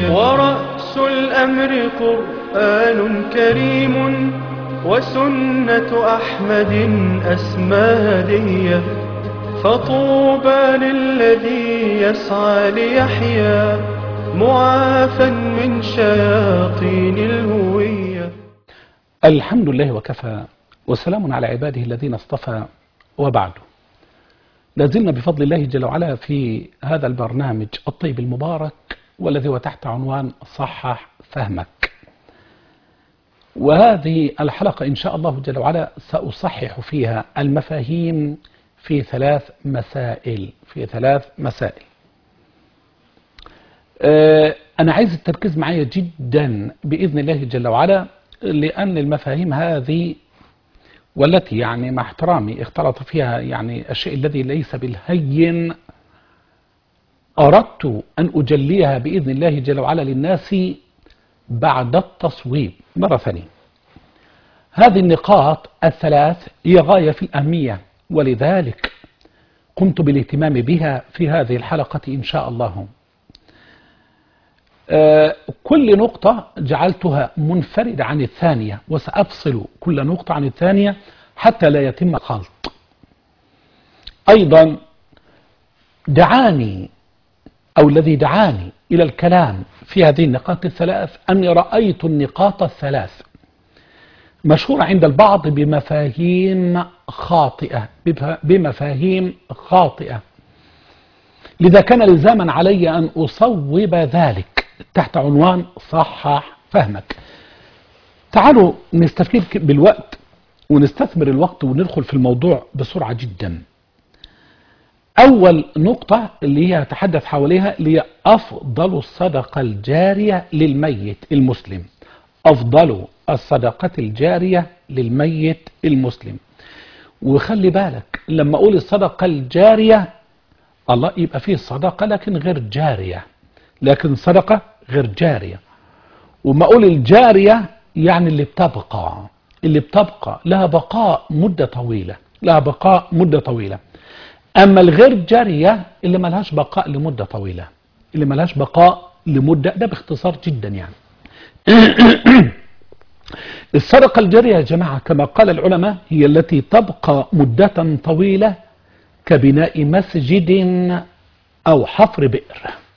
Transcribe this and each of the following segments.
الهوية ورأس الأمر قرآن كريم وسنة أحمد أسمى هدية فطوبى للذي يسعى ليحيا معافى من شياطين الهوية الحمد لله وكفى وسلام على عباده الذين اصطفى وبعد لازلنا بفضل الله جل وعلا في هذا البرنامج الطيب المبارك والذي هو تحت عنوان صحح فهمك وهذه الحلقة إن شاء الله جل وعلا سأصحح فيها المفاهيم في ثلاث مسائل في ثلاث مسائل آه، أنا عايز التركيز معايا جدا بإذن الله جل وعلا لأن المفاهيم هذه والتي يعني مع احترامي اختلط فيها يعني الشيء الذي ليس بالهين أردت أن أجليها بإذن الله جل وعلا للناس بعد التصويب مرة ثانية هذه النقاط الثلاث هي غاية في الأهمية ولذلك قمت بالاهتمام بها في هذه الحلقة إن شاء الله آه، كل نقطة جعلتها منفردة عن الثانية وسأفصل كل نقطة عن الثانية حتى لا يتم الخلط أيضا دعاني أو الذي دعاني إلى الكلام في هذه النقاط الثلاث أني رأيت النقاط الثلاث مشهورة عند البعض بمفاهيم خاطئة بمفاهيم خاطئة لذا كان لزاما علي أن أصوب ذلك تحت عنوان صحح فهمك تعالوا نستفيد بالوقت ونستثمر الوقت وندخل في الموضوع بسرعة جدا أول نقطة اللي هي أتحدث حواليها اللي هي أفضل الصدقة الجارية للميت المسلم أفضل الصدقة الجارية للميت المسلم وخلي بالك لما أقول الصدقة الجارية الله يبقى فيه صدقة لكن غير جارية لكن صدقة غير جارية وما أقول الجارية يعني اللي بتبقى اللي بتبقى لها بقاء مدة طويلة لها بقاء مدة طويلة أما الغير جارية اللي ملهاش بقاء لمدة طويلة اللي ملهاش بقاء لمدة ده باختصار جدا يعني الصدقة الجارية يا جماعة كما قال العلماء هي التي تبقى مدة طويلة كبناء مسجد أو حفر بئر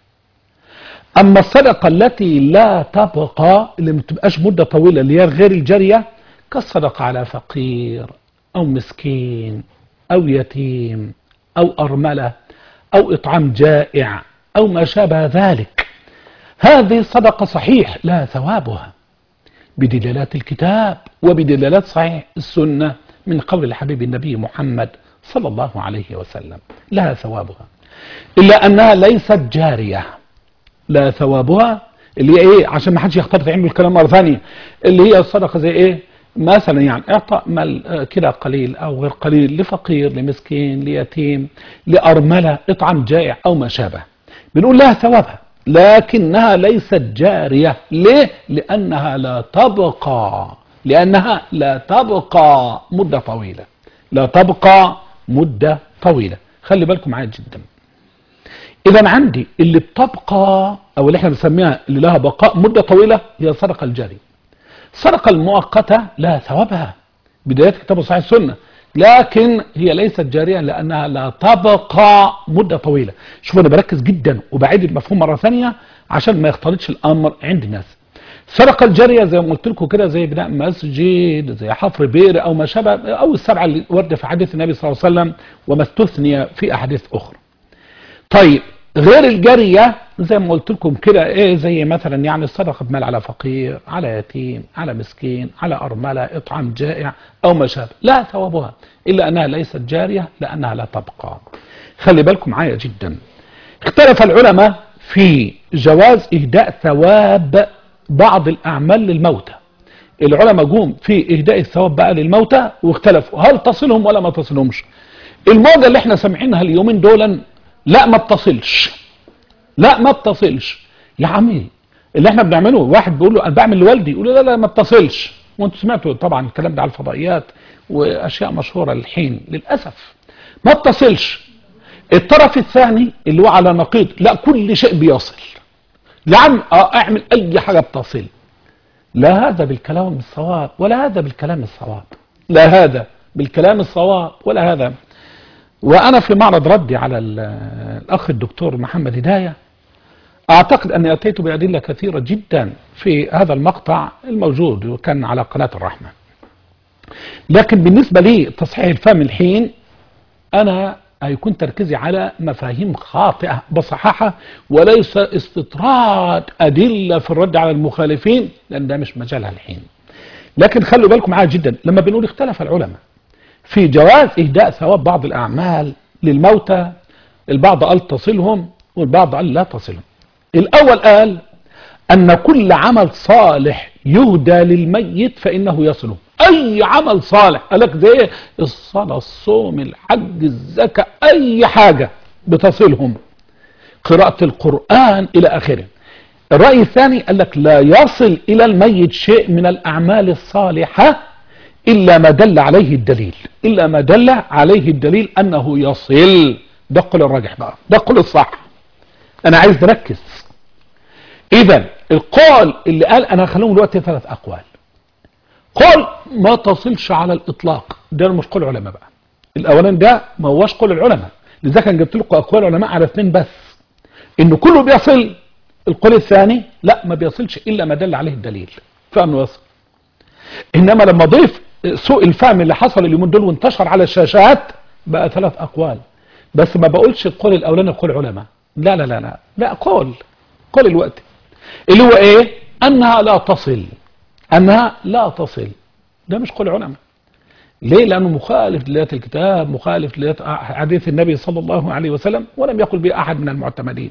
أما الصدقة التي لا تبقى اللي ما تبقاش مدة طويلة اللي هي غير الجارية كالصدقة على فقير أو مسكين أو يتيم أو أرملة أو إطعام جائع أو ما شابه ذلك هذه صدقة صحيح لا ثوابها بدلالات الكتاب وبدلالات صحيح السنة من قول الحبيب النبي محمد صلى الله عليه وسلم لها ثوابها إلا أنها ليست جارية لا ثوابها اللي هي إيه عشان ما حدش يختلط عنده الكلام مرة ثانية اللي هي الصدقة زي إيه مثلا يعني اعطاء مال كده قليل او غير قليل لفقير لمسكين ليتيم لارمله اطعام جائع او ما شابه بنقول لها ثوابها لكنها ليست جاريه ليه لانها لا تبقى لانها لا تبقى مده طويله لا تبقى مده طويله خلي بالكم معايا جدا اذا عندي اللي بتبقى او اللي احنا بنسميها اللي لها بقاء مده طويله هي الصدقه الجاريه الصدقة المؤقتة لها ثوابها بداية كتاب صحيح السنة لكن هي ليست جارية لأنها لا تبقى مدة طويلة شوف أنا بركز جدا وبعيد المفهوم مرة ثانية عشان ما يختلطش الأمر عند الناس الصدقة الجارية زي ما قلت لكم كده زي بناء مسجد زي حفر بئر أو ما شابه أو السبعة اللي ورد في حديث النبي صلى الله عليه وسلم وما استثني في أحاديث أخرى طيب غير الجارية زي ما قلت لكم كده ايه زي مثلا يعني الصدقه بمال على فقير على يتيم على مسكين على ارمله اطعام جائع او ما شابه لا ثوابها الا انها ليست جاريه لانها لا تبقى خلي بالكم معايا جدا اختلف العلماء في جواز اهداء ثواب بعض الاعمال للموتى العلماء جم في اهداء الثواب بقى للموتى واختلفوا هل تصلهم ولا ما تصلهمش الموجه اللي احنا سامعينها اليومين دولا لا ما بتصلش لا ما اتصلش يا عمي اللي احنا بنعمله واحد بيقول له انا بعمل لوالدي يقول له لا لا ما اتصلش وانتوا سمعتوا طبعا الكلام ده على الفضائيات واشياء مشهوره للحين للاسف ما اتصلش الطرف الثاني اللي هو على نقيض لا كل شيء بيصل يا عم اه اعمل اي حاجة بتصل لا هذا بالكلام الصواب ولا هذا بالكلام الصواب لا هذا بالكلام الصواب ولا هذا وأنا في معرض ردي على ال- الأخ الدكتور محمد هداية أعتقد أني أتيت بأدلة كثيرة جدا في هذا المقطع الموجود وكان على قناة الرحمة لكن بالنسبة لي تصحيح الفهم الحين أنا هيكون تركيزي على مفاهيم خاطئة بصححها وليس استطراد أدلة في الرد على المخالفين لأن ده مش مجالها الحين لكن خلوا بالكم معايا جدا لما بنقول اختلف العلماء في جواز إهداء ثواب بعض الأعمال للموتى البعض قال تصلهم والبعض قال لا تصلهم الأول قال أن كل عمل صالح يهدى للميت فإنه يصله أي عمل صالح قالك زي إيه؟ الصلاة الصوم الحج الزكاة أي حاجة بتصلهم قراءة القرآن إلى آخره الرأي الثاني قال لك لا يصل إلى الميت شيء من الأعمال الصالحة إلا ما دل عليه الدليل إلا ما دل عليه الدليل أنه يصل ده قول الراجح بقى ده قول الصح أنا عايز نركز إذا القول اللي قال أنا هخليهم دلوقتي ثلاث أقوال قول ما تصلش على الإطلاق ده مش قول علماء بقى الأولاني ده ما هوش قول العلماء لذلك أنا جبت لكم أقوال علماء على اثنين بس إنه كله بيصل القول الثاني لا ما بيصلش إلا ما دل عليه الدليل فأنه يصل إنما لما ضيف سوء الفهم اللي حصل اليومين دول وانتشر على الشاشات بقى ثلاث أقوال بس ما بقولش القول الأولاني قول علماء لا لا لا لا لا قول قول الوقت اللي هو إيه أنها لا تصل أنها لا تصل ده مش قول علماء ليه لأنه مخالف لآيات الكتاب مخالف لآيات حديث النبي صلى الله عليه وسلم ولم يقل به أحد من المعتمدين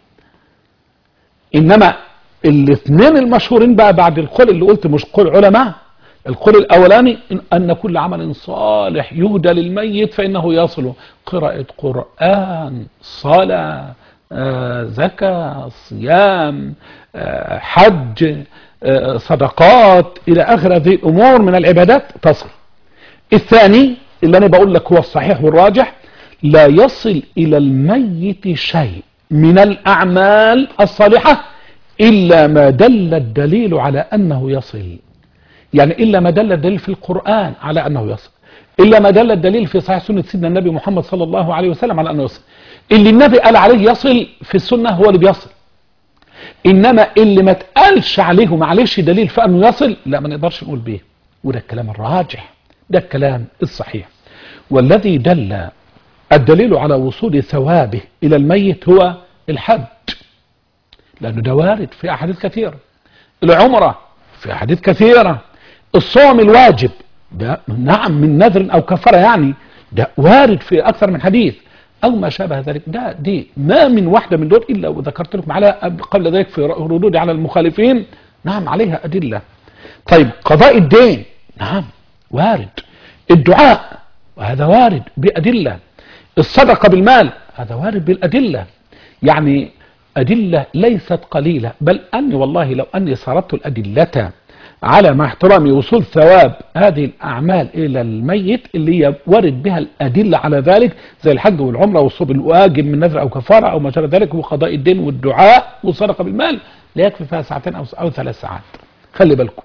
إنما الاثنين المشهورين بقى بعد القول اللي قلت مش قول علماء القول الأولاني إن, أن كل عمل صالح يهدى للميت فإنه يصل قراءة قرآن صلاة آه، زكاة صيام آه، حج آه، صدقات إلى آخر هذه الأمور من العبادات تصل الثاني اللي أنا بقول لك هو الصحيح والراجح لا يصل إلى الميت شيء من الأعمال الصالحة إلا ما دل الدليل على أنه يصل يعني إلا ما دل الدليل في القرآن على أنه يصل إلا ما دل الدليل في صحيح سنة سيدنا النبي محمد صلى الله عليه وسلم على أنه يصل اللي النبي قال عليه يصل في السنة هو اللي بيصل إنما اللي ما تقالش عليه ومعليش دليل في أنه يصل لا ما نقدرش نقول به وده الكلام الراجح ده الكلام الصحيح والذي دل الدليل على وصول ثوابه إلى الميت هو الحج لأنه ده وارد في أحاديث كثيرة العمرة في أحاديث كثيرة الصوم الواجب ده نعم من نذر أو كفارة يعني ده وارد في أكثر من حديث أو ما شابه ذلك ده دي ما من واحدة من دول إلا وذكرت لكم على قبل ذلك في ردودي على المخالفين نعم عليها أدلة طيب قضاء الدين نعم وارد الدعاء وهذا وارد بأدلة الصدقة بالمال هذا وارد بالأدلة يعني أدلة ليست قليلة بل أني والله لو أني صرفت الأدلة على مع احترامي وصول ثواب هذه الأعمال إلى الميت اللي هي ورد بها الأدلة على ذلك زي الحج والعمرة والصوم الواجب من نذر أو كفارة أو ما شابه ذلك وقضاء الدين والدعاء والصدقة بالمال لا يكفي فيها ساعتين أو أو ثلاث ساعات خلي بالكم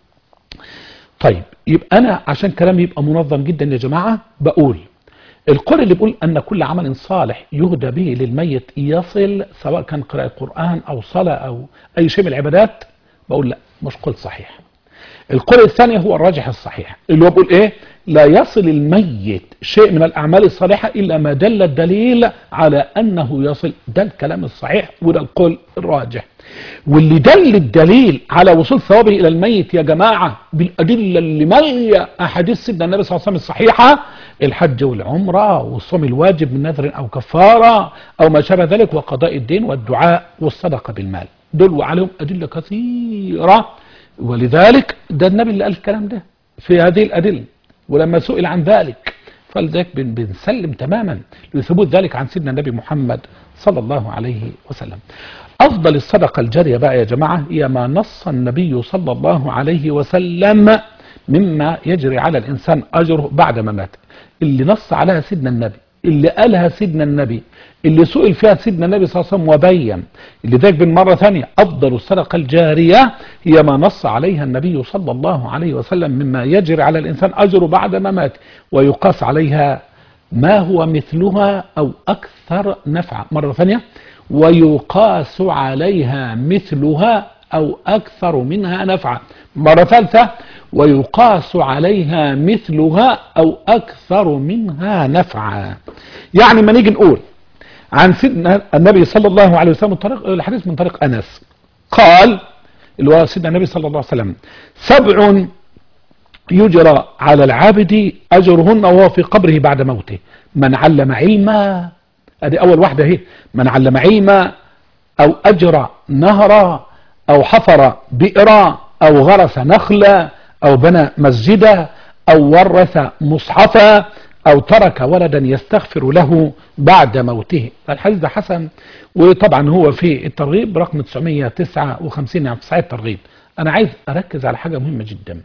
طيب يبقى أنا عشان كلامي يبقى منظم جدا يا جماعة بقول القول اللي بيقول أن كل عمل صالح يهدى به للميت يصل سواء كان قراءة قرآن أو صلاة أو أي شيء من العبادات بقول لا مش قول صحيح القول الثاني هو الراجح الصحيح اللي هو بيقول ايه لا يصل الميت شيء من الأعمال الصالحة إلا ما دل الدليل على أنه يصل ده الكلام الصحيح وده القول الراجح واللي دل الدليل على وصول ثوابه إلى الميت يا جماعة بالأدلة اللي مالية أحاديث سيدنا النبي صلى الله عليه وسلم الصحيحة الحج والعمرة والصوم الواجب من نذر أو كفارة أو ما شابه ذلك وقضاء الدين والدعاء والصدقة بالمال دول وعليهم أدلة كثيرة ولذلك ده النبي اللي قال الكلام ده في هذه الأدلة ولما سئل عن ذلك فلذلك بن- بنسلم تماما لثبوت ذلك عن سيدنا النبي محمد صلى الله عليه وسلم أفضل الصدقة الجارية بقى يا جماعة هي ما نص النبي صلى الله عليه وسلم مما يجري على الإنسان أجره بعد ما مات اللي نص عليها سيدنا النبي اللي قالها سيدنا النبي اللي سئل فيها سيدنا النبي صلى الله عليه وسلم وبين اللي ذاك بالمرة ثانية أفضل الصدقة الجارية هي ما نص عليها النبي صلى الله عليه وسلم مما يجري على الإنسان أجر بعد ممات ويقاس عليها ما هو مثلها أو أكثر نفعا مرة ثانية ويقاس عليها مثلها أو أكثر منها نفعا مرة ثالثة ويقاس عليها مثلها أو أكثر منها نفعا يعني ما نيجي نقول عن سيدنا النبي صلى الله عليه وسلم الطريق الحديث من طريق أنس قال اللي هو سيدنا النبي صلى الله عليه وسلم سبع يجرى على العابد أجرهن وهو في قبره بعد موته من علم علما ادي أول واحدة اهي من علم علما أو أجرى نهرا أو حفر بئرا أو غرس نخلا أو بنى مسجدا أو ورث مصحفا أو ترك ولدا يستغفر له بعد موته الحديث ده حسن وطبعا هو في الترغيب رقم 959 يعني في صحيح الترغيب أنا عايز أركز على حاجة مهمة جدا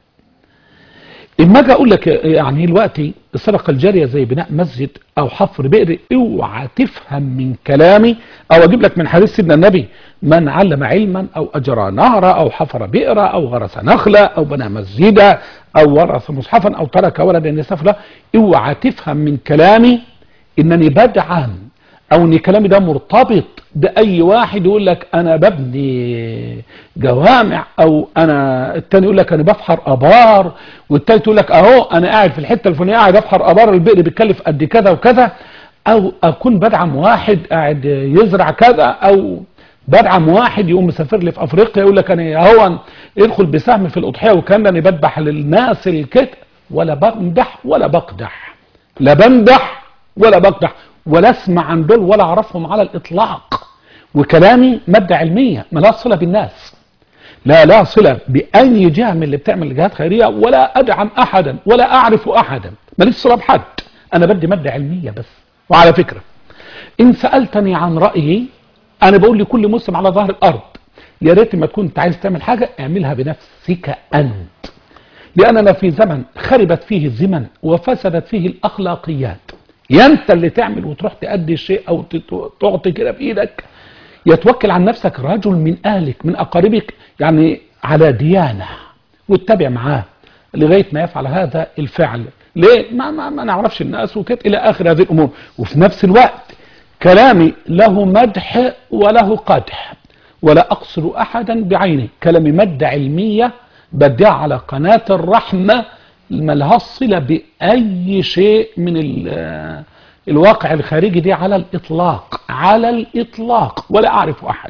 اما اجي اقول لك يعني دلوقتي الصدقه الجاريه زي بناء مسجد او حفر بئر اوعى تفهم من كلامي او اجيب لك من حديث سيدنا النبي من علم علما او اجرى نهرا او حفر بئرا او غرس نخلا او بنى مسجدا او ورث مصحفا او ترك ولدا يستغفر اوعى تفهم من كلامي انني بدعم او ان كلامي ده مرتبط باي واحد يقول لك انا ببني جوامع او انا التاني يقول لك انا بفحر ابار والتالت يقول لك اهو انا قاعد في الحته الفلانيه قاعد افحر ابار البئر بيتكلف قد كذا وكذا او اكون بدعم واحد قاعد يزرع كذا او بدعم واحد يقوم مسافر لي في افريقيا يقول لك انا اهو يدخل بسهم في الاضحيه وكان انا بدبح للناس الكت ولا بمدح ولا بقدح لا بمدح ولا بقدح ولا اسمع عن دول ولا اعرفهم على الاطلاق وكلامي مادة علمية ما لا صلة بالناس لا لا صلة بأي جهة من اللي بتعمل جهات خيرية ولا أدعم أحدا ولا أعرف أحدا ماليش صلة بحد أنا بدي مادة علمية بس وعلى فكرة إن سألتني عن رأيي أنا بقول لكل مسلم على ظهر الأرض يا ريت ما تكون عايز تعمل حاجة اعملها بنفسك أنت لأننا في زمن خربت فيه الزمن وفسدت فيه الأخلاقيات يا أنت اللي تعمل وتروح تأدي الشيء أو تعطي كده بإيدك يتوكل عن نفسك رجل من أهلك من أقاربك يعني على ديانة واتبع معاه لغاية ما يفعل هذا الفعل ليه ما, ما, ما نعرفش الناس وكده إلى آخر هذه الأمور وفي نفس الوقت كلامي له مدح وله قدح ولا أقصر أحدا بعينه كلامي مادة علمية بديها على قناة الرحمة ملهاش صلة بأي شيء من الواقع الخارجي دي على الإطلاق على الإطلاق ولا أعرف أحد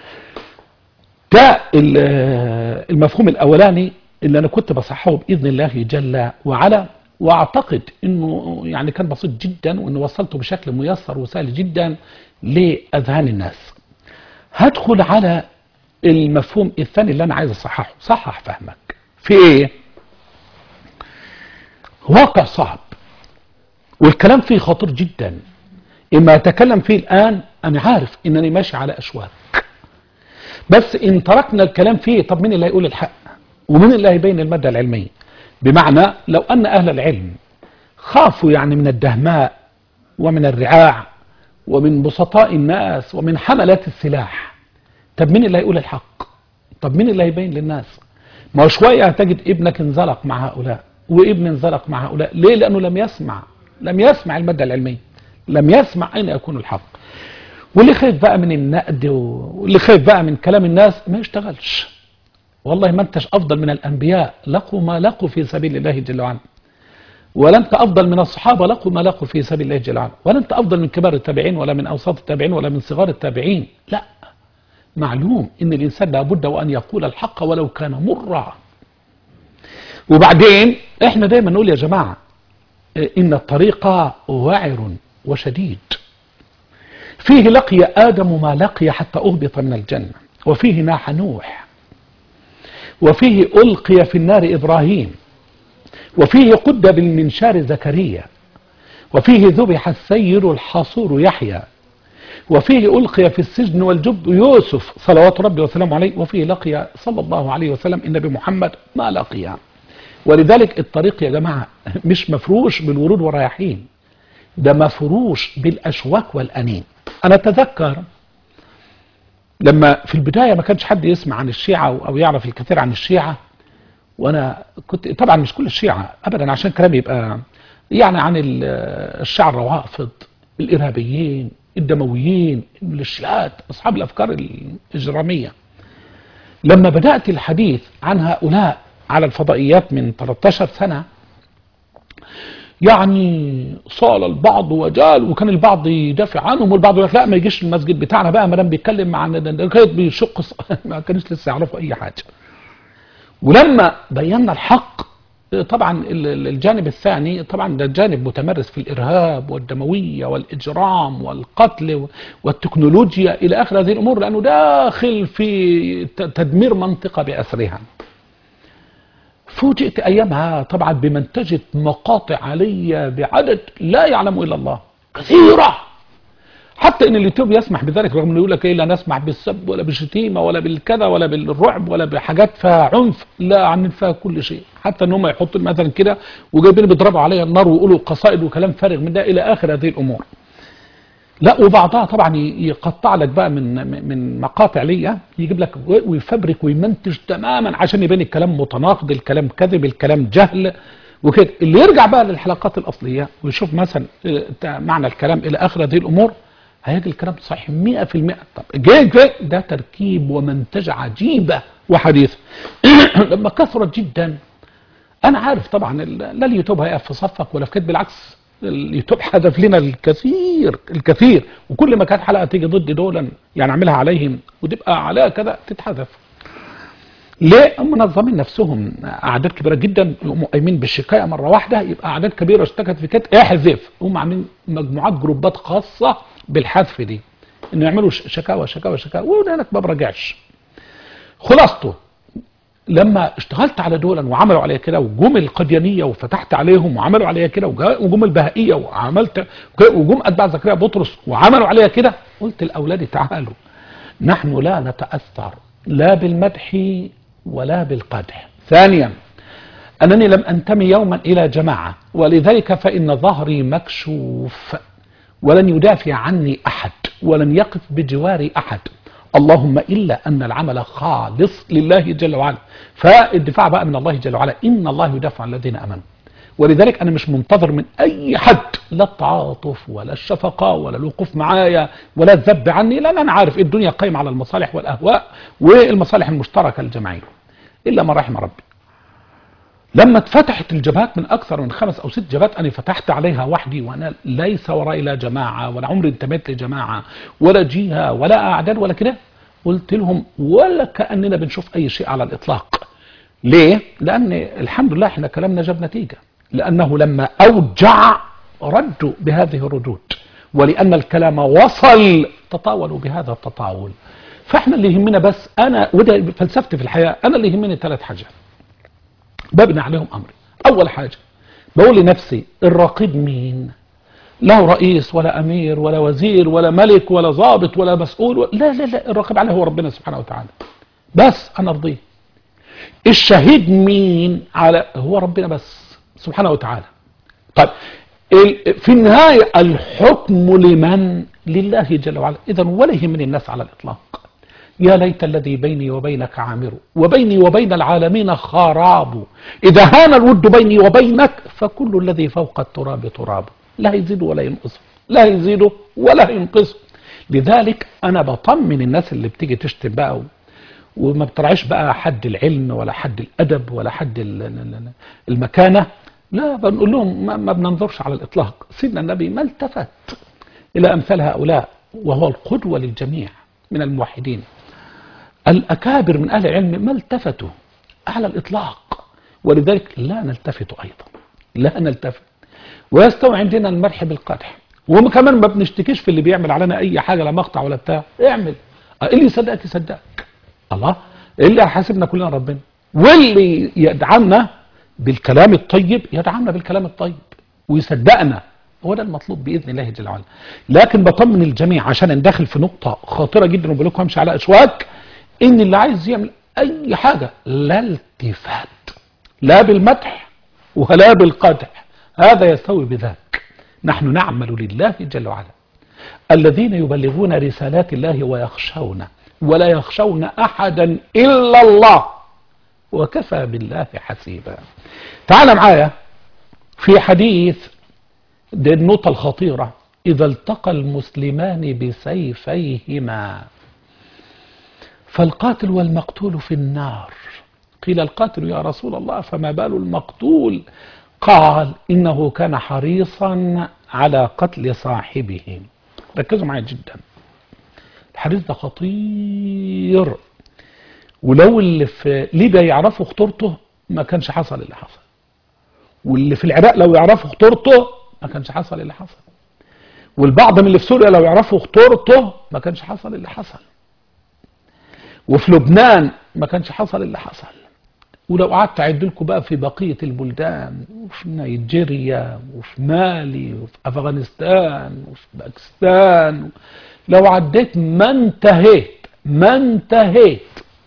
ده المفهوم الأولاني اللي أنا كنت بصحه بإذن الله جل وعلا وأعتقد أنه يعني كان بسيط جدا وأنه وصلته بشكل ميسر وسهل جدا لأذهان الناس هدخل على المفهوم الثاني اللي أنا عايز أصححه صحح فهمك في إيه واقع صعب والكلام فيه خطير جدا إما أتكلم فيه الآن أنا عارف إنني ماشي على أشواك بس إن تركنا الكلام فيه طب مين اللي هيقول الحق ومين اللي هيبين المادة العلمية بمعنى لو أن أهل العلم خافوا يعني من الدهماء ومن الرعاع ومن بسطاء الناس ومن حملات السلاح طب مين اللي هيقول الحق طب مين اللي هيبين للناس ما هو شوية هتجد ابنك انزلق مع هؤلاء وابن انزلق مع هؤلاء ليه لأنه لم يسمع لم يسمع المادة العلمية لم يسمع أين يكون الحق واللي خايف بقى من النقد واللي خايف بقى من كلام الناس ما يشتغلش والله ما انتش أفضل من الأنبياء لقوا ما لقوا في سبيل الله جل وعلا ولا انت أفضل من الصحابة لقوا ما لقوا في سبيل الله جل وعلا ولا انت أفضل من كبار التابعين ولا من أوساط التابعين ولا من صغار التابعين لا معلوم ان الإنسان لابد وأن يقول الحق ولو كان مرا وبعدين احنا دايما نقول يا جماعة إن الطريق واعر وشديد فيه لقي آدم ما لقي حتى أهبط من الجنة وفيه ناح نوح وفيه ألقي في النار إبراهيم وفيه قد بالمنشار زكريا وفيه ذبح السير الحصور يحيى وفيه ألقي في السجن والجب يوسف صلوات ربي وسلامه عليه وفيه لقي صلى الله عليه وسلم النبي محمد ما لقي ولذلك الطريق يا جماعة مش مفروش بالورود والرياحين ده مفروش بالاشواك والانين انا اتذكر لما في البدايه ما كانش حد يسمع عن الشيعه او أو يعرف الكثير عن الشيعه وانا كنت طبعا مش كل الشيعه ابدا عشان كلامي يبقى يعني عن ال- الشيعه الروافض الارهابيين الدمويين الميليشيات اصحاب الافكار الاجراميه لما بدات الحديث عن هؤلاء على الفضائيات من 13 سنه يعني صال البعض وجال وكان البعض يدافع عنهم والبعض يقول لك لا ما يجيش المسجد بتاعنا بقى ما دام بيتكلم عن ده كده بيشق ص- ما كانوش لسه يعرفوا اي حاجه ولما بينا الحق طبعا ال- ال- الجانب الثاني طبعا ده جانب متمرس في الارهاب والدمويه والاجرام والقتل والتكنولوجيا الى اخر هذه الامور لانه داخل في ت- تدمير منطقه باسرها. فوجئت ايامها طبعا بمنتجه مقاطع علي بعدد لا يعلم الا الله كثيره حتى ان اليوتيوب يسمح بذلك رغم انه يقول لك ايه لا نسمح بالسب ولا بالشتيمه ولا بالكذا ولا بالرعب ولا بحاجات فيها عنف لا عاملين فيها كل شيء حتى ان هم يحطوا مثلا كده وجايبين بيضربوا عليها النار ويقولوا قصائد وكلام فارغ من ده الى اخر هذه الامور لا وبعضها طبعا ي- يقطع لك بقى من من مقاطع ليا يجيب لك ويفبرك ويمنتج تماما عشان يبين الكلام متناقض الكلام كذب الكلام جهل وكده اللي يرجع بقى للحلقات الاصليه ويشوف مثلا آه، تا- معنى الكلام الى اخر هذه الامور هيجي الكلام صحيح 100% طب جه جه ده تركيب ومنتجه عجيبه وحديثه لما كثرت جدا انا عارف طبعا ال- لا اليوتيوب هيقف في صفك ولا في كده بالعكس اليوتيوب حذف لنا الكثير الكثير وكل ما كانت حلقه تيجي ضد دولا يعني اعملها عليهم وتبقى عليها كذا تتحذف ليه هم منظمين نفسهم اعداد كبيره جدا يقوموا قايمين بالشكايه مره واحده يبقى اعداد كبيره اشتكت في كده احذف هم عاملين مجموعات جروبات خاصه بالحذف دي انه يعملوا ش- شكاوى شكاوى شكاوى وهناك ما برجعش خلاصته لما اشتغلت على دول وعملوا عليا كده وجم القديانيه وفتحت عليهم وعملوا عليا كده وجا- وجم البهائيه وعملت وجم اتباع زكريا بطرس وعملوا عليا كده قلت لاولادي تعالوا نحن لا نتاثر لا بالمدح ولا بالقدح ثانيا انني لم انتمي يوما الى جماعه ولذلك فان ظهري مكشوف ولن يدافع عني احد ولن يقف بجواري احد اللهم الا ان العمل خالص لله جل وعلا فالدفاع بقى من الله جل وعلا ان الله يدافع عن الذين امنوا ولذلك انا مش منتظر من اي حد لا التعاطف ولا الشفقه ولا الوقوف معايا ولا الذب عني لان انا عارف الدنيا قايمه على المصالح والاهواء والمصالح المشتركه الجماعيه الا ما رحم ربي لما اتفتحت الجبهات من اكثر من خمس او ست جبهات انا فتحت عليها وحدي وانا ليس ورائي لا جماعه ولا عمري انتميت لجماعه ولا جهه ولا اعداد ولا كده قلت لهم ولا كاننا بنشوف اي شيء على الاطلاق ليه؟ لان الحمد لله احنا كلامنا جاب نتيجه لانه لما اوجع ردوا بهذه الردود ولان الكلام وصل تطاولوا بهذا التطاول فاحنا اللي يهمنا بس انا وده فلسفتي في الحياه انا اللي يهمني ثلاث حاجات ببني عليهم امري اول حاجه بقول لنفسي الرقيب مين لا رئيس ولا امير ولا وزير ولا ملك ولا ضابط ولا مسؤول ولا لا لا لا الرقيب عليه هو ربنا سبحانه وتعالى بس انا ارضيه الشهيد مين على هو ربنا بس سبحانه وتعالى طيب ال- في النهايه الحكم لمن لله جل وعلا اذا ولا يهمني الناس على الاطلاق يا ليت الذي بيني وبينك عامر وبيني وبين العالمين خراب إذا هان الود بيني وبينك فكل الذي فوق التراب تراب لا يزيد ولا ينقص لا يزيد ولا ينقص لذلك أنا بطمن الناس اللي بتيجي تشتم بقى وما بتراعيش بقى حد العلم ولا حد الأدب ولا حد ال- ال- ال- المكانة لا بنقول لهم ما, ما بننظرش على الإطلاق سيدنا النبي ما التفت إلى أمثال هؤلاء وهو القدوة للجميع من الموحدين الأكابر من أهل العلم ما التفتوا على الإطلاق ولذلك لا نلتفت أيضا لا نلتفت ويستوي عندنا المدح بالقدح وكمان ما بنشتكيش في اللي بيعمل علينا أي حاجة لا مقطع ولا بتاع اعمل اللي يصدقك يصدقك الله اللي هيحاسبنا كلنا ربنا واللي يدعمنا بالكلام الطيب يدعمنا بالكلام الطيب ويصدقنا هو ده المطلوب باذن الله جل وعلا لكن بطمن الجميع عشان ندخل في نقطه خطيره جدا وبقول لكم همشي على اشواك ان اللي عايز يعمل اي حاجه لا التفات لا بالمدح ولا بالقدح هذا يستوي بذاك نحن نعمل لله جل وعلا الذين يبلغون رسالات الله ويخشون ولا يخشون أحدا إلا الله وكفى بالله حسيبا تعال معايا في حديث دي النقطة الخطيرة إذا التقى المسلمان بسيفيهما فالقاتل والمقتول في النار قيل القاتل يا رسول الله فما بال المقتول قال إنه كان حريصا على قتل صاحبه ركزوا معايا جدا الحديث ده خطير ولو اللي في ليبيا يعرفوا خطورته ما كانش حصل اللي حصل واللي في العراق لو يعرفوا خطورته ما كانش حصل اللي حصل والبعض من اللي في سوريا لو يعرفوا خطورته ما كانش حصل اللي حصل وفي لبنان ما كانش حصل اللي حصل ولو قعدت اعد لكم بقى في بقيه البلدان وفي نيجيريا وفي مالي وفي افغانستان وفي باكستان لو عديت ما انتهيت ما انتهيت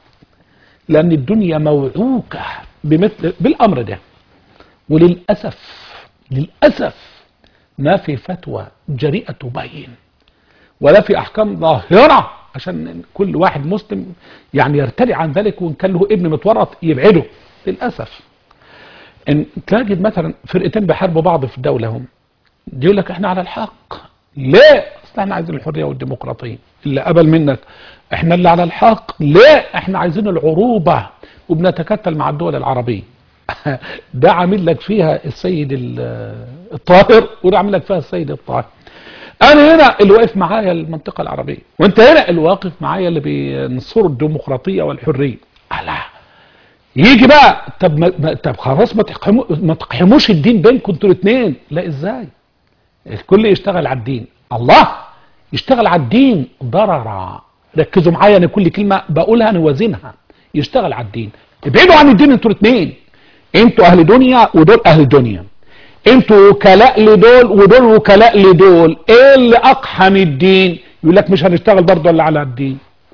لان الدنيا موعوكه بمثل بالامر ده وللاسف للاسف ما في فتوى جريئه تبين ولا في احكام ظاهره عشان كل واحد مسلم يعني يرتدع عن ذلك وان كان له ابن متورط يبعده للاسف ان تجد مثلا فرقتين بيحاربوا بعض في الدوله هم يقول لك احنا على الحق ليه اصل احنا عايزين الحريه والديمقراطيه اللي قبل منك احنا اللي على الحق ليه احنا عايزين العروبه وبنتكتل مع الدول العربيه ده عامل لك فيها السيد الطاهر وده عامل لك فيها السيد الطاهر انا هنا اللي واقف معايا المنطقه العربيه وانت هنا اللي واقف معايا اللي بينصروا الديمقراطيه والحريه لا يجي بقى طب ما طب خلاص ما تقحمو ما تقحموش الدين بينكم انتوا الاثنين لا ازاي الكل يشتغل على الدين الله يشتغل على الدين ضررا ركزوا معايا انا كل كلمه بقولها نوازنها يشتغل على الدين ابعدوا عن الدين انتوا الاثنين انتوا اهل دنيا ودول اهل دنيا انتوا وكلاء لدول ودول وكلاء لدول ايه اللي اقحم الدين يقول لك مش هنشتغل برضه الا على الدين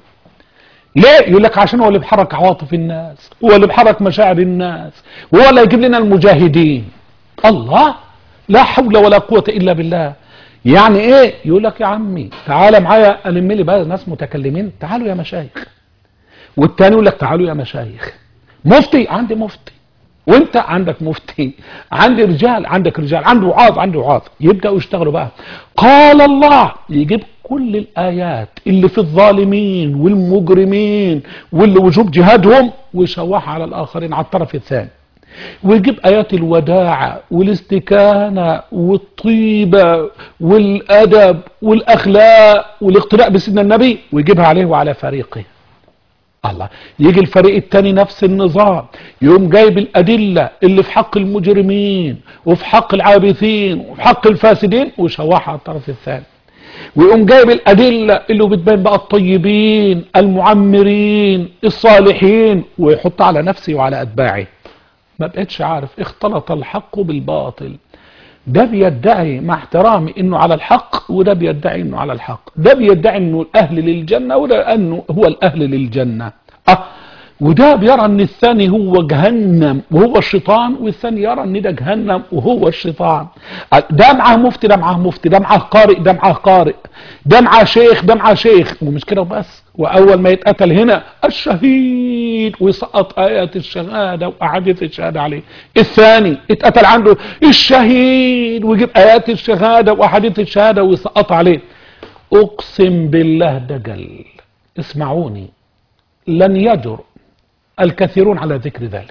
ليه يقول لك عشان هو اللي بيحرك عواطف الناس هو اللي بيحرك مشاعر الناس هو اللي يجيب لنا المجاهدين الله لا حول ولا قوة الا بالله يعني ايه يقول لك يا عمي تعالى معايا الم لي بقى ناس متكلمين تعالوا يا مشايخ والتاني يقول لك تعالوا يا مشايخ مفتي عندي مفتي وانت عندك مفتي عندي رجال عندك رجال عنده وعاظ عنده وعاظ يبداوا يشتغلوا بقى قال الله يجيب كل الايات اللي في الظالمين والمجرمين واللي وجوب جهادهم ويشوحها على الاخرين على الطرف الثاني ويجيب ايات الوداع والاستكانه والطيبه والادب والاخلاق والاقتداء بسيدنا النبي ويجيبها عليه وعلى فريقه الله يجي الفريق التاني نفس النظام يقوم جايب الأدلة اللي في حق المجرمين وفي حق العابثين وفي حق الفاسدين ويشوحها على الطرف الثاني ويقوم جايب الأدلة اللي بتبين بقى الطيبين المعمرين الصالحين ويحطها على نفسه وعلى أتباعه ما بقتش عارف اختلط الحق بالباطل ده بيدعي مع احترامي انه على الحق وده بيدعي انه على الحق ده بيدعي انه الاهل للجنة وده انه هو الاهل للجنة اه وده بيرى ان الثاني هو جهنم وهو الشيطان والثاني يرى ان ده جهنم وهو الشيطان ده معاه مفتي ده معاه مفتي ده معاه قارئ ده معاه قارئ ده معاه شيخ ده معاه شيخ ومش كده بس واول ما يتقتل هنا الشهيد ويسقط ايات الشهاده واحاديث الشهاده عليه الثاني اتقتل عنده الشهيد ويجيب ايات الشهاده واحاديث الشهاده ويسقط عليه اقسم بالله دجل اسمعوني لن يجر الكثيرون على ذكر ذلك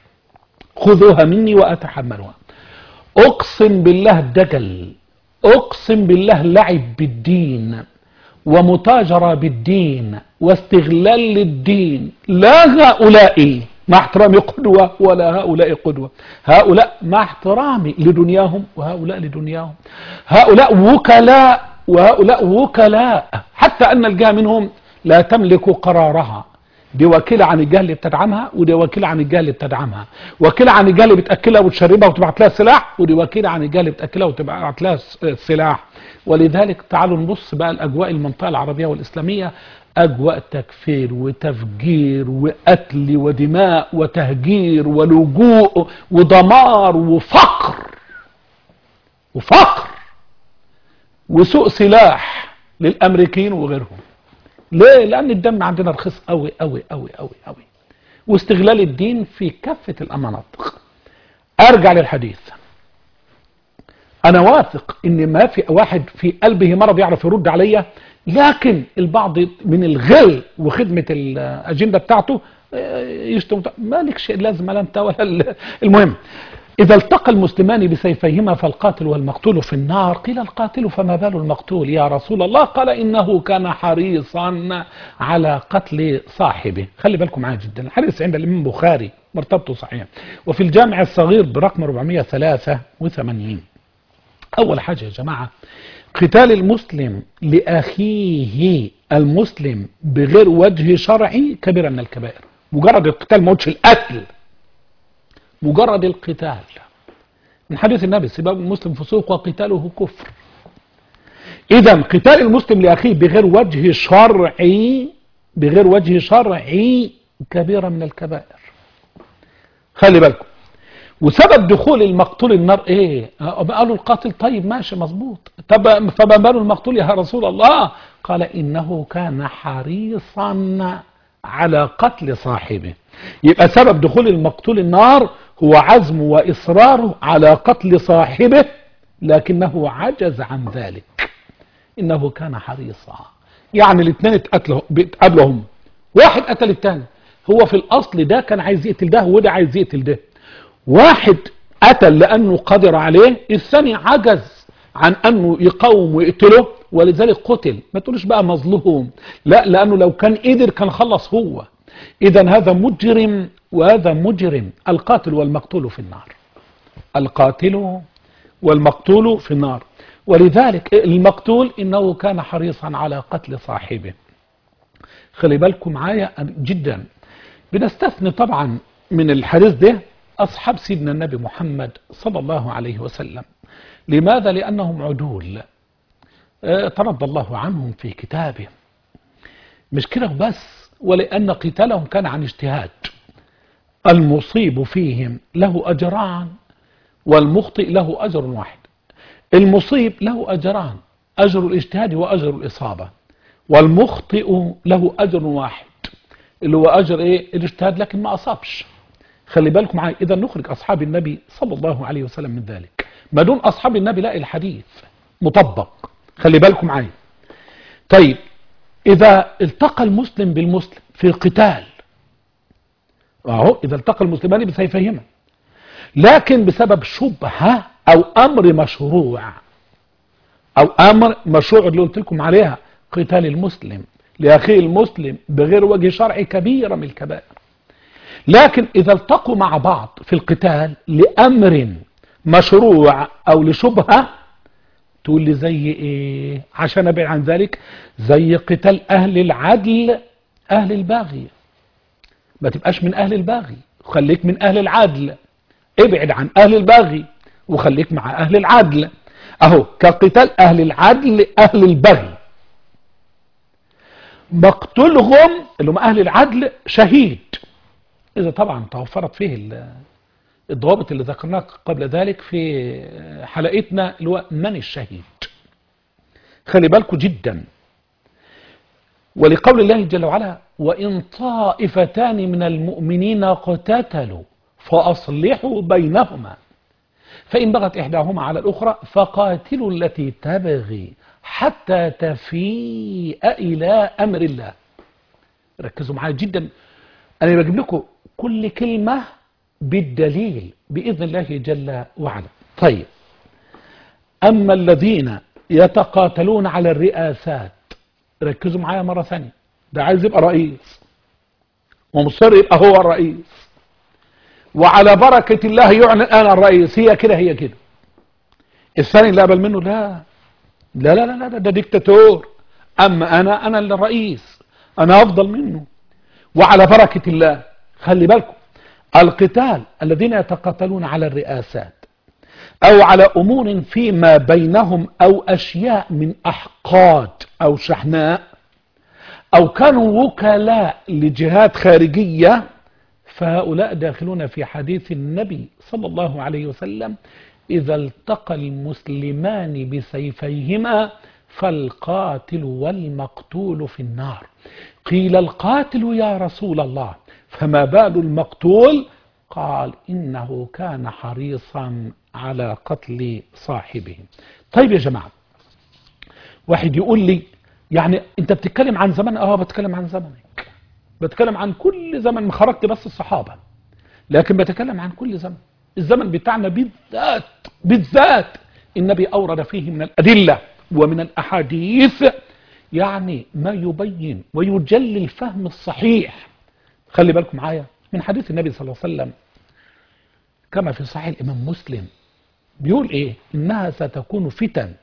خذوها مني واتحملها اقسم بالله دجل اقسم بالله لعب بالدين ومتاجرة بالدين واستغلال للدين لا هؤلاء مع احترامي قدوة ولا هؤلاء قدوة هؤلاء مع احترامي لدنياهم وهؤلاء لدنياهم هؤلاء وكلاء وهؤلاء وكلاء حتى أن الجهة منهم لا تملك قرارها دي وكيلة عن الجهة اللي بتدعمها ودي وكيلة عن الجهة اللي بتدعمها وكيلة عن الجهة اللي بتأكلها وتشربها وتبعت لها سلاح ودي وكيلة عن الجهة اللي بتأكلها وتبعت لها سلاح ولذلك تعالوا نبص بقى الأجواء المنطقة العربية والإسلامية أجواء تكفير وتفجير وقتل ودماء وتهجير ولجوء ودمار وفقر وفقر وسوق سلاح للامريكيين وغيرهم ليه لان الدم عندنا رخيص قوي قوي قوي قوي قوي واستغلال الدين في كافه المناطق ارجع للحديث انا واثق ان ما في واحد في قلبه مرض يعرف يرد عليا لكن البعض من الغل وخدمه الاجنده بتاعته يشتم مالك شيء لازم لا انت ولا المهم إذا التقى المسلمان بسيفيهما فالقاتل والمقتول في النار قيل القاتل فما بال المقتول يا رسول الله قال إنه كان حريصا على قتل صاحبه خلي بالكم معايا جدا الحديث عند الإمام البخاري مرتبطه صحيح وفي الجامع الصغير برقم 483 أول حاجة يا جماعة قتال المسلم لأخيه المسلم بغير وجه شرعي كبيرة من الكبائر مجرد القتال ما قلتش القتل مجرد القتال من حديث النبي سباب المسلم فسوق وقتاله كفر اذا قتال المسلم لاخيه بغير وجه شرعي بغير وجه شرعي كبيره من الكبائر خلي بالكم وسبب دخول المقتول النار ايه قالوا القاتل طيب ماشي مظبوط طب فما بال المقتول يا رسول الله قال انه كان حريصا على قتل صاحبه يبقى سبب دخول المقتول النار هو عزم وإصراره على قتل صاحبه لكنه عجز عن ذلك إنه كان حريصا يعني الاثنين اتقابلوا هم واحد قتل الثاني هو في الأصل ده كان عايز يقتل ده وده عايز يقتل ده واحد قتل لأنه قدر عليه الثاني عجز عن أنه يقاوم ويقتله ولذلك قتل ما تقولش بقى مظلوم لا لأنه لو كان قدر كان خلص هو إذا هذا مجرم وهذا مجرم القاتل والمقتول في النار القاتل والمقتول في النار ولذلك المقتول إنه كان حريصا على قتل صاحبه خلي بالكم معايا جدا بنستثني طبعا من الحديث ده أصحاب سيدنا النبي محمد صلى الله عليه وسلم لماذا لأنهم عدول ترضى الله عنهم في كتابه مش كده بس ولأن قتالهم كان عن اجتهاد المصيب فيهم له أجران والمخطئ له أجر واحد المصيب له أجران أجر الاجتهاد وأجر الإصابة والمخطئ له أجر واحد اللي هو أجر إيه الاجتهاد لكن ما أصابش خلي بالكم معايا إذا نخرج أصحاب النبي صلى الله عليه وسلم من ذلك ما دون أصحاب النبي لا الحديث مطبق خلي بالكم معايا طيب إذا التقى المسلم بالمسلم في قتال أهو إذا التقى المسلمان بسيفيهما لكن بسبب شبهة أو أمر مشروع أو أمر مشروع اللي قلت لكم عليها قتال المسلم لأخيه المسلم بغير وجه شرعي كبيرة من الكبائر لكن إذا التقوا مع بعض في القتال لأمر مشروع أو لشبهة تقول لي زي إيه عشان أبعد عن ذلك زي قتال أهل العدل أهل الباغي ما تبقاش من أهل الباغي وخليك من أهل العدل ابعد عن أهل الباغي وخليك مع أهل العدل أهو كقتال أهل العدل أهل البغي مقتلهم اللي هم أهل العدل شهيد إذا طبعا توفرت فيه الضوابط اللي ذكرناها قبل ذلك في حلقتنا اللي هو من الشهيد خلي بالكم جدا ولقول الله جل وعلا وإن طائفتان من المؤمنين اقتتلوا فأصلحوا بينهما فإن بغت إحداهما على الأخرى فقاتلوا التي تبغي حتى تفيء إلى أمر الله ركزوا معايا جدا أنا بجيب لكم كل كلمة بالدليل بإذن الله جل وعلا طيب أما الذين يتقاتلون على الرئاسات ركزوا معايا مرة ثانية ده عايز يبقى رئيس ومصر يبقى هو الرئيس وعلى بركة الله يعلن أنا الرئيس هي كده هي كده الثاني اللي قبل منه لا لا لا لا, لا ده ديكتاتور أما أنا أنا الرئيس أنا أفضل منه وعلى بركة الله خلي بالكم القتال الذين يتقاتلون على الرئاسات أو على أمور فيما بينهم أو أشياء من أحقاد أو شحناء أو كانوا وكلاء لجهات خارجية فهؤلاء داخلون في حديث النبي صلى الله عليه وسلم إذا التقى المسلمان بسيفيهما فالقاتل والمقتول في النار قيل القاتل يا رسول الله فما بال المقتول قال إنه كان حريصا على قتل صاحبه طيب يا جماعة واحد يقول لي يعني انت بتتكلم عن زمن اه بتكلم عن زمنك بتكلم عن كل زمن ما خرجت بس الصحابة لكن بتكلم عن كل زمن الزمن بتاعنا بالذات بالذات النبي أورد فيه من الأدلة ومن الأحاديث يعني ما يبين ويجلي الفهم الصحيح خلي بالكم معايا من حديث النبي صلى الله عليه وسلم كما في صحيح الإمام مسلم بيقول إيه إنها ستكون فتن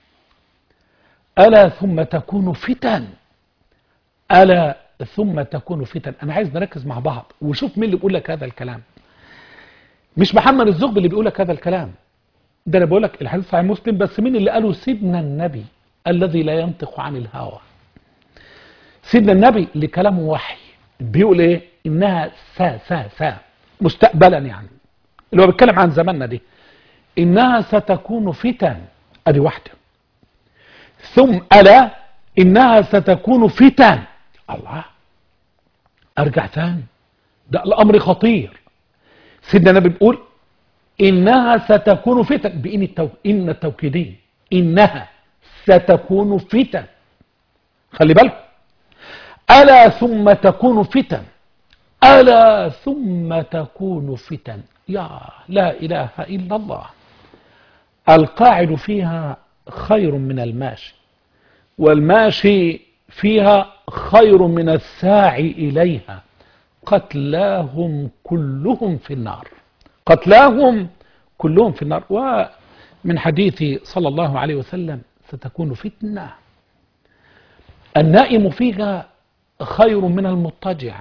ألا ثم تكون فتن ألا ثم تكون فتن أنا عايز نركز مع بعض وشوف مين اللي بيقول لك هذا الكلام مش محمد الزغبي اللي بيقول لك هذا الكلام ده أنا بقول لك الحديث صحيح مسلم بس مين اللي قاله سيدنا النبي الذي لا ينطق عن الهوى سيدنا النبي اللي كلامه وحي بيقول ايه انها سا سا سا مستقبلا يعني اللي هو بيتكلم عن زماننا دي انها ستكون فتن ادي واحده ثم الا انها ستكون فتن الله ارجع تاني ده الامر خطير سيدنا النبي بيقول انها ستكون فتن بان التو... ان التوكيديه انها ستكون فتن خلي بالكم ألا ثم تكون فتن ألا ثم تكون فتن يا لا إله إلا الله القاعد فيها خير من الماشي والماشي فيها خير من الساعي إليها قتلاهم كلهم في النار قتلاهم كلهم في النار ومن حديث صلى الله عليه وسلم ستكون فتنة النائم فيها خير من المضطجع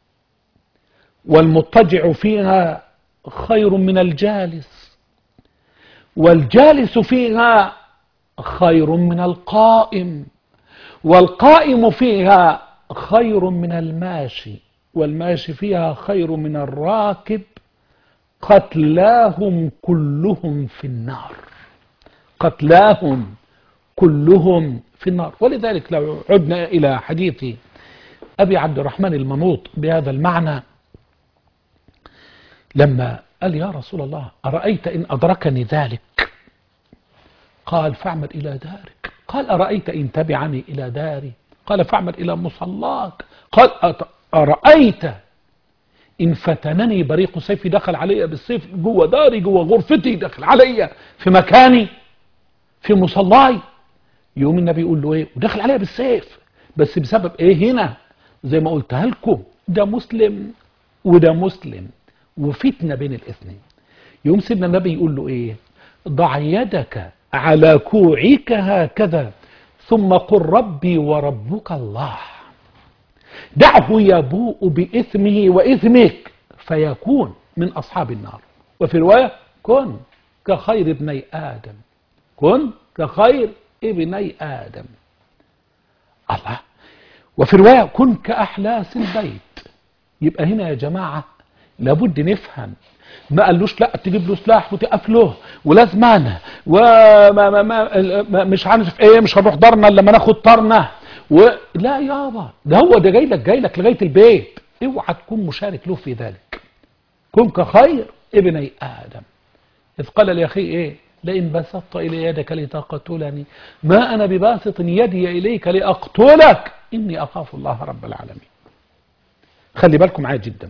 والمضطجع فيها خير من الجالس والجالس فيها خير من القائم والقائم فيها خير من الماشي والماشي فيها خير من الراكب قتلاهم كلهم في النار قتلاهم كلهم في النار ولذلك لو عدنا إلى حديث أبي عبد الرحمن المنوط بهذا المعنى لما قال يا رسول الله أرأيت إن أدركني ذلك قال فاعمل إلى دارك قال أرأيت إن تبعني إلى داري قال فاعمل إلى مصلاك قال أرأيت إن فتنني بريق سيفي دخل علي بالسيف جوه داري جوه غرفتي دخل علي في مكاني في مصلاي يوم النبي يقول له ايه ودخل عليها بالسيف بس بسبب ايه هنا زي ما قلتها لكم ده مسلم وده مسلم وفتنة بين الاثنين يوم سيدنا النبي يقول له ايه ضع يدك على كوعك هكذا ثم قل ربي وربك الله دعه يبوء بإثمه وإثمك فيكون من أصحاب النار وفي رواية كن كخير ابني آدم كن كخير ابني آدم الله وفي رواية كن كأحلاس البيت يبقى هنا يا جماعة لابد نفهم ما قالوش لا تجيب له سلاح وتقف له ولازمانه وما ما ما ما مش عارف ايه مش هنروح دارنا الا لما ناخد طارنا ولا يابا ده هو ده جاي لك جاي لك لغايه البيت اوعى تكون مشارك له في ذلك كن كخير ابني ادم اذ قال لاخيه ايه لئن بسطت الي يدك لتقتلني ما انا بباسط يدي اليك لاقتلك اني اخاف الله رب العالمين خلي بالكم معايا جدا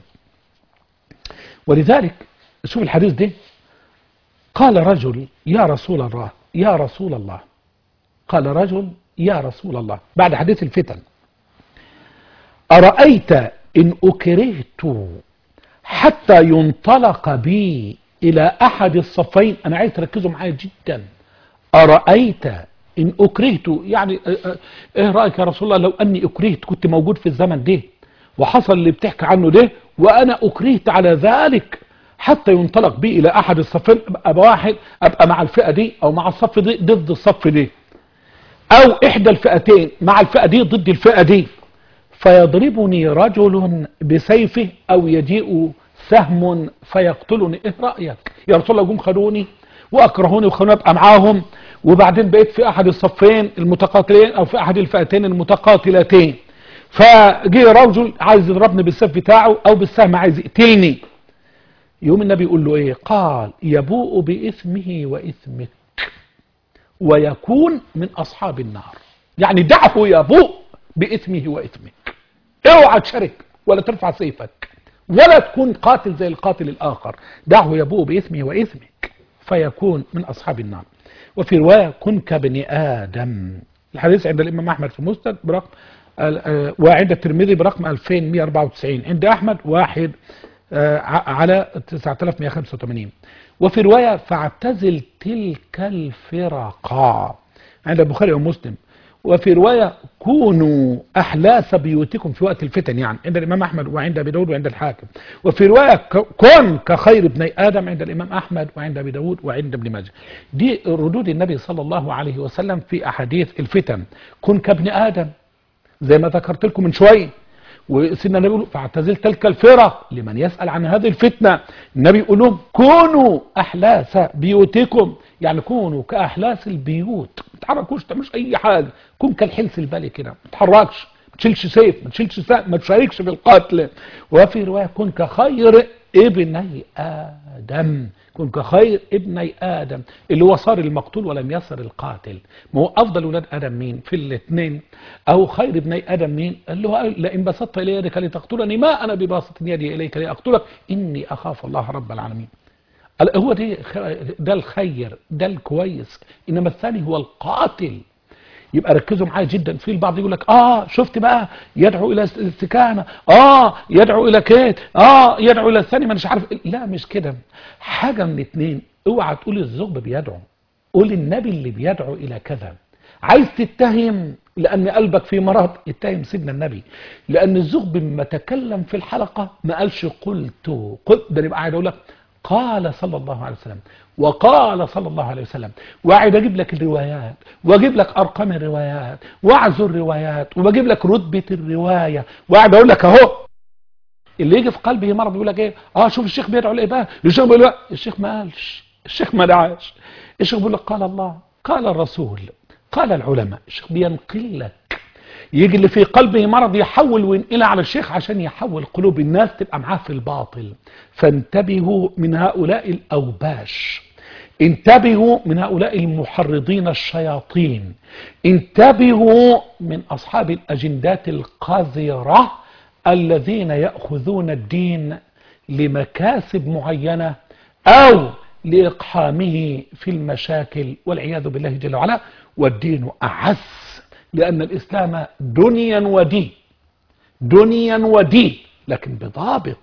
ولذلك شوف الحديث ده قال رجل يا رسول الله يا رسول الله قال رجل يا رسول الله بعد حديث الفتن أرأيت إن أكرهت حتى ينطلق بي إلى أحد الصفين أنا عايز تركزوا معايا جدا أرأيت إن أكرهت يعني إيه رأيك يا رسول الله لو أني أكرهت كنت موجود في الزمن ده وحصل اللي بتحكي عنه ده وأنا أكرهت على ذلك حتى ينطلق بي إلى أحد الصفين أبقى واحد أبقى مع الفئة دي أو مع الصف دي ضد الصف دي أو إحدى الفئتين مع الفئة دي ضد الفئة دي فيضربني رجل بسيفه أو يجيء سهم فيقتلني إيه رأيك يا رسول الله جم خدوني واكرهوني وخلوني ابقى معاهم وبعدين بقيت في احد الصفين المتقاتلين او في احد الفئتين المتقاتلتين فجه رجل عايز يضربني بالسيف بتاعه او بالسهم عايز يقتلني يوم النبي يقول له ايه قال يبوء باثمه واثمك ويكون من اصحاب النار يعني دعه يبوء باثمه واثمك اوعى تشارك ولا ترفع سيفك ولا تكون قاتل زي القاتل الاخر دعه يبوء باثمه واثمك فيكون من اصحاب النار وفي روايه كن كابن ادم الحديث عند الامام احمد في مسند برقم وعند الترمذي برقم 2194 عند احمد واحد على 9185 وفي رواية فاعتزل تلك الفرقة عند البخاري ومسلم وفي رواية كونوا أحلاس بيوتكم في وقت الفتن يعني عند الإمام أحمد وعند أبي داود وعند الحاكم وفي رواية كن كخير ابني آدم عند الإمام أحمد وعند أبي داود وعند ابن ماجه دي ردود النبي صلى الله عليه وسلم في أحاديث الفتن كن كابن آدم زي ما ذكرت لكم من شويه وسيدنا النبي يقول فاعتزل تلك الفرق لمن يسأل عن هذه الفتنة النبي يقول لهم كونوا أحلاس بيوتكم يعني كونوا كأحلاس البيوت ما تحركوش تعملوش أي حاجة كون كالحلس البالي كده ما تحركش ما تشيلش سيف ما تشيلش سهم ما تشاركش في القتل وفي رواية كن كخير ابني آدم كن كخير ابني آدم اللي هو صار المقتول ولم يصر القاتل ما هو أفضل ولاد آدم مين في الاثنين أو خير ابني آدم مين اللي هو لئن بسطت إلي يدك لتقتلني ما أنا بباسط يدي إليك لأقتلك إني أخاف الله رب العالمين هو دي ده الخير ده الكويس إنما الثاني هو القاتل يبقى ركزوا معايا جدا في البعض يقول لك اه شفت بقى يدعو الى الاستكانه اه يدعو الى كيت اه يدعو الى الثاني ما مش عارف لا مش كده حاجه من اتنين اوعى تقول الزغب بيدعو قول النبي اللي بيدعو الى كذا عايز تتهم لان قلبك في مرض اتهم سيدنا النبي لان الزغب لما تكلم في الحلقه ما قالش قلت قلت ده يبقى قاعد اقول لك قال صلى الله عليه وسلم وقال صلى الله عليه وسلم وقاعد اجيب لك الروايات واجيب لك ارقام الروايات واعزو الروايات وبجيب لك رتبه الروايه وقاعد اقول لك اهو اللي يجي في قلبه مرض يقول لك ايه اه شوف الشيخ بيدعو لايه بقى الشيخ بيقول لا الشيخ ما قالش الشيخ ما دعاش الشيخ بيقول لك قال الله قال الرسول قال العلماء الشيخ بينقل لك يجي اللي في قلبه مرض يحول وينقلها على الشيخ عشان يحول قلوب الناس تبقى معاه في الباطل فانتبهوا من هؤلاء الأوباش انتبهوا من هؤلاء المحرضين الشياطين انتبهوا من أصحاب الأجندات القذرة الذين يأخذون الدين لمكاسب معينة أو لإقحامه في المشاكل والعياذ بالله جل وعلا والدين أعز لأن الإسلام دنيا ودين دنيا ودين لكن بضابط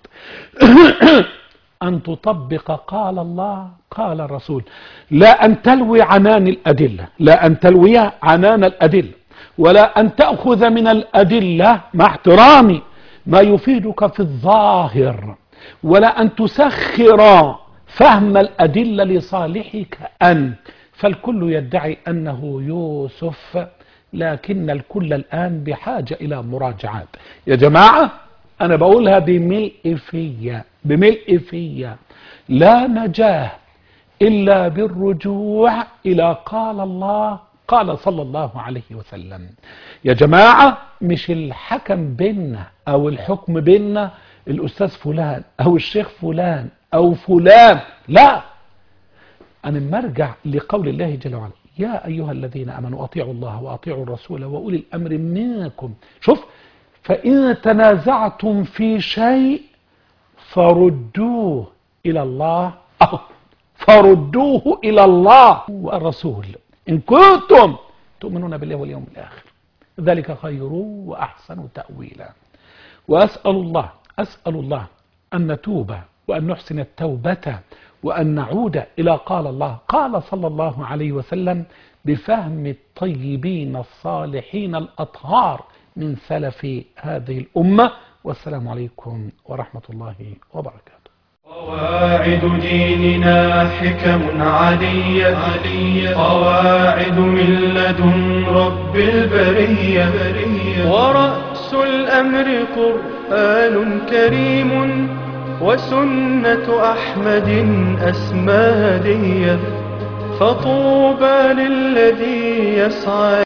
أن تطبق قال الله قال الرسول لا أن تلوي عنان الأدلة لا أن تلوي عنان الأدلة ولا أن تأخذ من الأدلة مع احترامي ما يفيدك في الظاهر ولا أن تسخر فهم الأدلة لصالحك أنت فالكل يدعي أنه يوسف لكن الكل الآن بحاجة إلى مراجعات يا جماعة أنا بقولها بملء فيا بملء فيا لا نجاه إلا بالرجوع إلى قال الله قال صلى الله عليه وسلم يا جماعة مش الحكم بيننا أو الحكم بيننا الأستاذ فلان أو الشيخ فلان أو فلان لا أنا مرجع لقول الله جل وعلا يا أيها الذين أمنوا أطيعوا الله وأطيعوا الرسول وأولي الأمر منكم شوف فإن تنازعتم في شيء فردوه إلى الله أو فردوه إلى الله والرسول إن كنتم تؤمنون بالله واليوم الآخر ذلك خير وأحسن تأويلا وأسأل الله أسأل الله أن نتوب وأن نحسن التوبة وأن نعود إلى قال الله قال صلى الله عليه وسلم بفهم الطيبين الصالحين الأطهار من سلف هذه الأمة والسلام عليكم ورحمة الله وبركاته قواعد ديننا حكم علية قواعد من لدن رب البرية ورأس الأمر قرآن كريم وسنة أحمد أسمى هدية فطوبى للذي يسعى